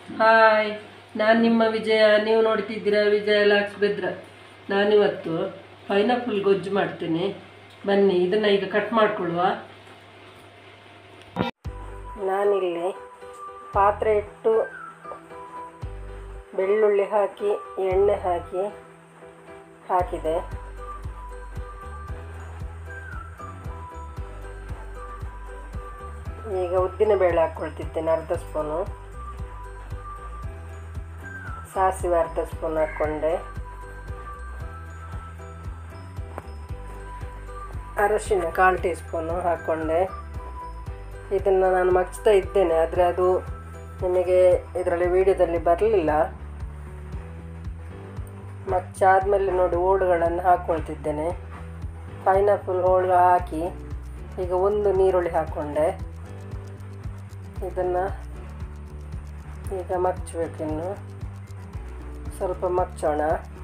hi ನಾನು ನಿಮ್ಮ ವಿಜಯ ನೀವು ನೋಡ್ತಿದ್ದೀರಾ ವಿಜಯ ಲಾಕ್ಸ್ ಬೆದ್ರ ನಾನಿವತ್ತು ಪೈನಾಪಲ್ ಗೊಜ್ಜು ಮಾಡ್ತೇನೆ ಬನ್ನಿ ಇದನ್ನು ಈಗ ಕಟ್ ಮಾಡ್ಕೊಳ್ಳುವ ನಾನಿಲ್ಲಿ ಪಾತ್ರೆ ಇಟ್ಟು ಬೆಳ್ಳುಳ್ಳಿ ಹಾಕಿ ಎಣ್ಣೆ ಹಾಕಿ ಹಾಕಿದೆ ಈಗ ಉದ್ದಿನ ಬೇಳೆ ಹಾಕ್ಕೊಳ್ತಿದ್ದೇನೆ ಅರ್ಧ ಸ್ಪೂನು ಸಾಸಿವೆ ಅರ್ಧ ಸ್ಪೂನ್ ಹಾಕ್ಕೊಂಡೆ ಅರಶಿನ ಕಾಲು ಟೀ ಸ್ಪೂನು ಹಾಕ್ಕೊಂಡೆ ಇದನ್ನು ನಾನು ಮಗ್ಚ್ತಾ ಇದ್ದೇನೆ ಆದರೆ ಅದು ನಿಮಗೆ ಇದರಲ್ಲಿ ವಿಡಿಯೋದಲ್ಲಿ ಬರಲಿಲ್ಲ ಮಚ್ಚಾದಮೇಲೆ ನೋಡಿ ಹೋಳುಗಳನ್ನು ಹಾಕ್ಕೊಳ್ತಿದ್ದೇನೆ ಪೈನಾಪಲ್ ಹೋಳು ಹಾಕಿ ಈಗ ಒಂದು ನೀರುಳ್ಳಿ ಹಾಕ್ಕೊಂಡೆ ಇದನ್ನು ಈಗ ಮಗ್ಚಬೇಕಿನ್ನು ಸ್ವಲ್ಪ ಮಗ್ಚೋಣ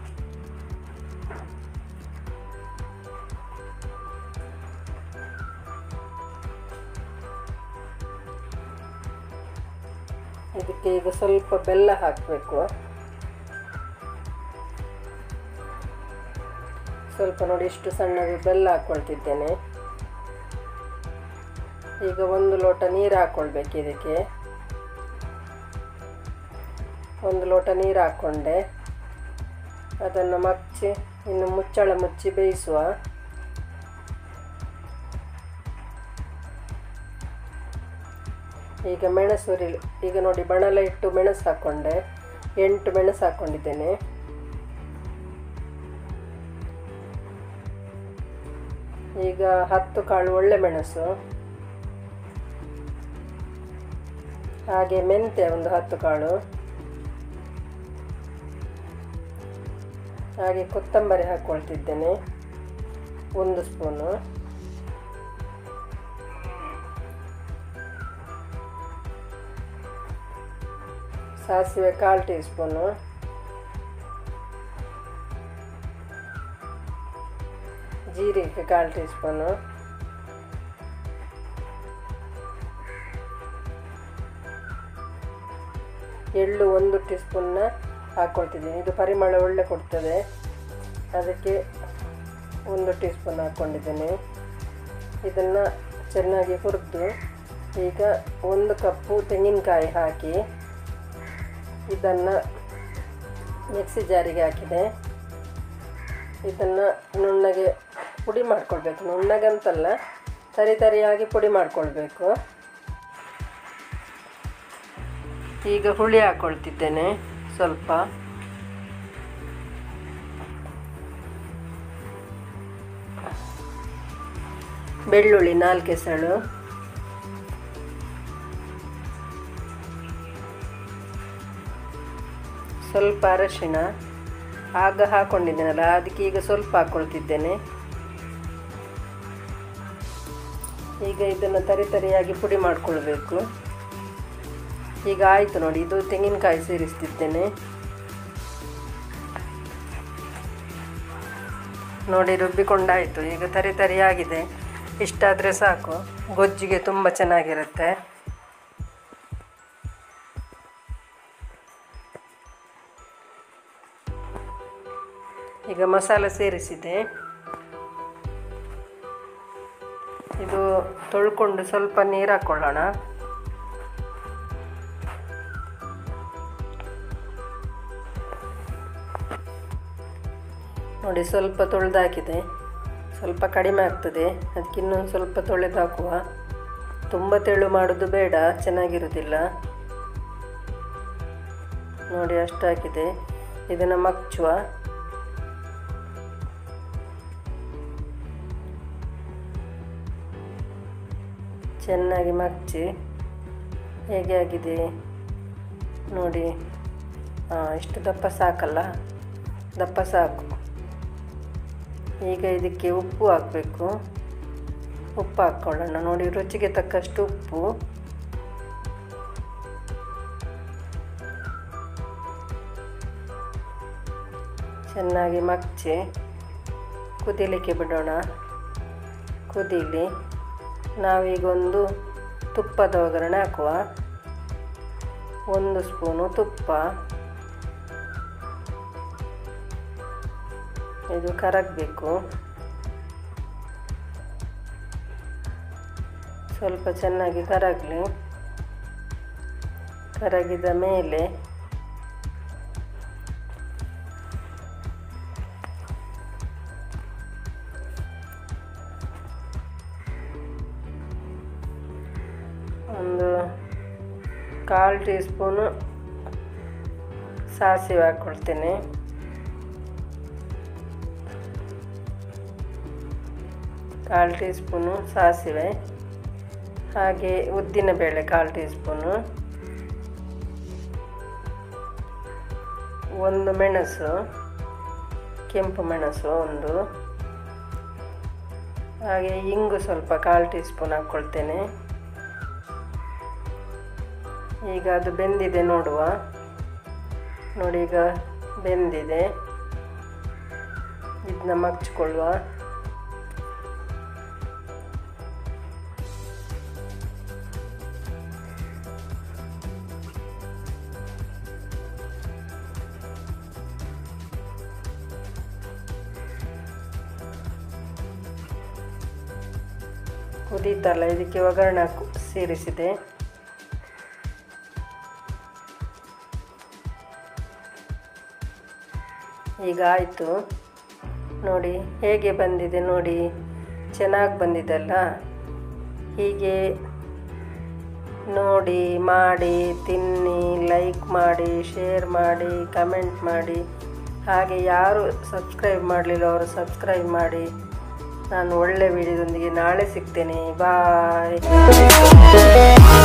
ಇದಕ್ಕೆ ಈಗ ಸ್ವಲ್ಪ ಬೆಲ್ಲ ಹಾಕಬೇಕು ಸ್ವಲ್ಪ ನೋಡಿ ಇಷ್ಟು ಸಣ್ಣಗೆ ಬೆಲ್ಲ ಹಾಕ್ಕೊಳ್ತಿದ್ದೇನೆ ಈಗ ಒಂದು ಲೋಟ ನೀರು ಹಾಕ್ಕೊಳ್ಬೇಕು ಇದಕ್ಕೆ ಒಂದು ಲೋಟ ನೀರು ಹಾಕ್ಕೊಂಡೆ ಅದನ್ನು ಮಚ್ಚಿ ಇನ್ನು ಮುಚ್ಚಳ ಮುಚ್ಚಿ ಬೇಯಿಸುವ ಈಗ ಮೆಣಸು ಹುರಿ ಈಗ ನೋಡಿ ಬಣಲ ಇಟ್ಟು ಮೆಣಸು ಹಾಕ್ಕೊಂಡೆ ಎಂಟು ಮೆಣಸು ಹಾಕ್ಕೊಂಡಿದ್ದೇನೆ ಈಗ ಹತ್ತು ಕಾಳು ಒಳ್ಳೆ ಮೆಣಸು ಹಾಗೆ ಮೆಂತ್ಯ ಒಂದು ಹತ್ತು ಕಾಳು ಹಾಗೆ ಕೊತ್ತಂಬರಿ ಹಾಕ್ಕೊಳ್ತಿದ್ದೇನೆ ಒಂದು ಸ್ಪೂನು ಸಾಸಿವೆ ಕಾಲು ಟೀ ಸ್ಪೂನು ಜೀರಿಗೆ ಕಾಲು ಟೀ ಸ್ಪೂನು ಎಳ್ಳು ಒಂದು ಟೀ ಸ್ಪೂನ್ನ ಹಾಕ್ಕೊಳ್ತಿದ್ದೀನಿ ಇದು ಪರಿಮಳ ಒಳ್ಳೆ ಕೊಡ್ತದೆ ಅದಕ್ಕೆ ಒಂದು ಟೀ ಸ್ಪೂನ್ ಹಾಕ್ಕೊಂಡಿದ್ದೇನೆ ಇದನ್ನು ಚೆನ್ನಾಗಿ ಹುರಿದು ಈಗ ಒಂದು ಕಪ್ಪು ತೆಂಗಿನಕಾಯಿ ಹಾಕಿ ಇದನ್ನು ಮಿಕ್ಸಿ ಜಾರಿಗೆ ಹಾಕಿದೆ ಇದನ್ನು ನುಣ್ಣಗೆ ಪುಡಿ ಮಾಡ್ಕೊಳ್ಬೇಕು ನುಣ್ಣಗಂತಲ್ಲ ತರಿ ತರಿಯಾಗಿ ಪುಡಿ ಮಾಡ್ಕೊಳ್ಬೇಕು ಈಗ ಹುಳಿ ಹಾಕ್ಕೊಳ್ತಿದ್ದೇನೆ ಸ್ವಲ್ಪ ಬೆಳ್ಳುಳ್ಳಿ ನಾಲ್ಕು ಎಸಳು ಸ್ವಲ್ಪ ಅರಶಿಣ ಆಗ ಹಾಕ್ಕೊಂಡಿದ್ದೇನಲ್ಲ ಅದಕ್ಕೆ ಈಗ ಸ್ವಲ್ಪ ಹಾಕ್ಕೊಳ್ತಿದ್ದೇನೆ ಈಗ ಇದನ್ನು ತರಿ ತರಿಯಾಗಿ ಪುಡಿ ಮಾಡಿಕೊಳ್ಬೇಕು ಈಗ ಆಯಿತು ನೋಡಿ ಇದು ತೆಂಗಿನಕಾಯಿ ಸೇರಿಸ್ತಿದ್ದೇನೆ ನೋಡಿ ರುಬ್ಬಿಕೊಂಡಾಯಿತು ಈಗ ತರಿ ತರಿಯಾಗಿದೆ ಇಷ್ಟಾದರೆ ಸಾಕು ಗೊಜ್ಜಿಗೆ ತುಂಬ ಚೆನ್ನಾಗಿರುತ್ತೆ ಈಗ ಮಸಾಲೆ ಸೇರಿಸಿದೆ ಇದು ತೊಳ್ಕೊಂಡು ಸ್ವಲ್ಪ ನೀರು ಹಾಕ್ಕೊಳ್ಳೋಣ ನೋಡಿ ಸ್ವಲ್ಪ ತೊಳೆದಾಕಿದೆ ಸ್ವಲ್ಪ ಕಡಿಮೆ ಆಗ್ತದೆ ಅದಕ್ಕೆ ಇನ್ನೊಂದು ಸ್ವಲ್ಪ ತೊಳೆದು ಹಾಕುವ ತುಂಬ ತೆಳು ಮಾಡೋದು ಬೇಡ ಚೆನ್ನಾಗಿರೋದಿಲ್ಲ ನೋಡಿ ಅಷ್ಟು ಹಾಕಿದೆ ಇದನ್ನು ಮಗ್ಚುವ ಚೆನ್ನಾಗಿ ಮಗ್ಚಿ ಹೇಗೆ ಆಗಿದೆ ನೋಡಿ ಹಾಂ ಇಷ್ಟು ದಪ್ಪ ಸಾಕಲ್ಲ ದಪ್ಪ ಸಾಕು ಈಗ ಇದಕ್ಕೆ ಉಪ್ಪು ಹಾಕಬೇಕು ಉಪ್ಪು ಹಾಕ್ಕೊಳ್ಳೋಣ ನೋಡಿ ರುಚಿಗೆ ತಕ್ಕಷ್ಟು ಉಪ್ಪು ಚೆನ್ನಾಗಿ ಮಗ್ಚಿ ಕುದಿಲಿಕ್ಕೆ ಬಿಡೋಣ ಕುದೀಲಿ ನಾವೀಗ ಒಂದು ತುಪ್ಪದ ಒಗ್ಗರಣೆ ಹಾಕುವ ಒಂದು ಸ್ಪೂನು ತುಪ್ಪ ಇದು ಕರಗಬೇಕು ಸ್ವಲ್ಪ ಚೆನ್ನಾಗಿ ಕರಗಲಿ ಕರಗಿದ ಮೇಲೆ ಒಂದು ಕಾಲು ಟೀ ಸ್ಪೂನು ಸಾಸಿವೆ ಹಾಕ್ಕೊಳ್ತೇನೆ ಕಾಲು ಟೀ ಸ್ಪೂನು ಸಾಸಿವೆ ಹಾಗೆ ಉದ್ದಿನ ಬೇಳೆ ಕಾಲು ಟೀ ಸ್ಪೂನು ಒಂದು ಮೆಣಸು ಕೆಂಪು ಮೆಣಸು ಒಂದು ಹಾಗೆ ಇಂಗು ಸ್ವಲ್ಪ ಕಾಲು ಟೀ ಸ್ಪೂನ್ ಹಾಕ್ಕೊಳ್ತೇನೆ ಈಗ ಅದು ಬೆಂದಿದೆ ನೋಡುವ ನೋಡಿ ಈಗ ಬೆಂದಿದೆ ಇದನ್ನ ಮಗ್ಚಿಕೊಳ್ಳುವ ಕುದೀತಲ್ಲ ಇದಕ್ಕೆ ಒಗ್ಗರಣೆ ಹಾಕು ಸೇರಿಸಿದೆ ಈಗ ಆಯಿತು ನೋಡಿ ಹೇಗೆ ಬಂದಿದೆ ನೋಡಿ ಚೆನ್ನಾಗಿ ಬಂದಿದೆಲ್ಲ ಹೀಗೆ ನೋಡಿ ಮಾಡಿ ತಿನ್ನಿ ಲೈಕ್ ಮಾಡಿ ಶೇರ್ ಮಾಡಿ ಕಮೆಂಟ್ ಮಾಡಿ ಹಾಗೆ ಯಾರು ಸಬ್ಸ್ಕ್ರೈಬ್ ಮಾಡಲಿಲ್ಲ ಅವರು ಸಬ್ಸ್ಕ್ರೈಬ್ ಮಾಡಿ ನಾನು ಒಳ್ಳೆ ವಿಡಿಯೋದೊಂದಿಗೆ ನಾಳೆ ಸಿಗ್ತೇನೆ ಬಾಯ್